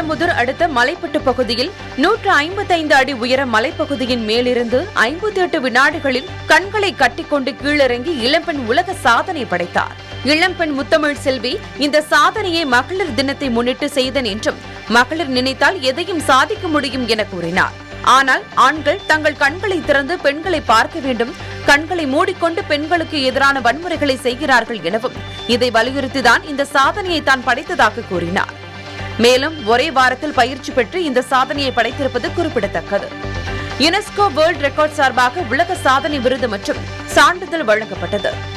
பழமுதிர் அடுத்த மலைப்பட்டு பகுதியில் நூற்று ஐம்பத்தைந்து அடி உயர மலைப்பகுதியின் மேலிருந்து ஐம்பத்தி எட்டு வினாடிகளில் கண்களை கட்டிக்கொண்டு கீழிறங்கி இளம்பெண் உலக சாதனை படைத்தார் இளம்பெண் முத்தமிழ் செல்வி இந்த சாதனையை மகளிர் தினத்தை முன்னிட்டு செய்தன் என்றும் மகளிர் நினைத்தால் எதையும் சாதிக்க முடியும் என கூறினார் ஆனால் ஆண்கள் தங்கள் கண்களை திறந்து பெண்களை பார்க்க வேண்டும் கண்களை மூடிக்கொண்டு பெண்களுக்கு எதிரான வன்முறைகளை செய்கிறார்கள் எனவும் இதை வலியுறுத்திதான் இந்த சாதனையை தான் படைத்ததாக கூறினார் மேலும் ஒரே வாரத்தில் பயிற்சி பெற்று இந்த சாதனையை படைத்திருப்பது குறிப்பிடத்தக்கது யுனெஸ்கோ வேர்ல்ட் ரெக்கார்ட் சார்பாக உலக சாதனை விருது மற்றும் சான்றிதழ் வழங்கப்பட்டது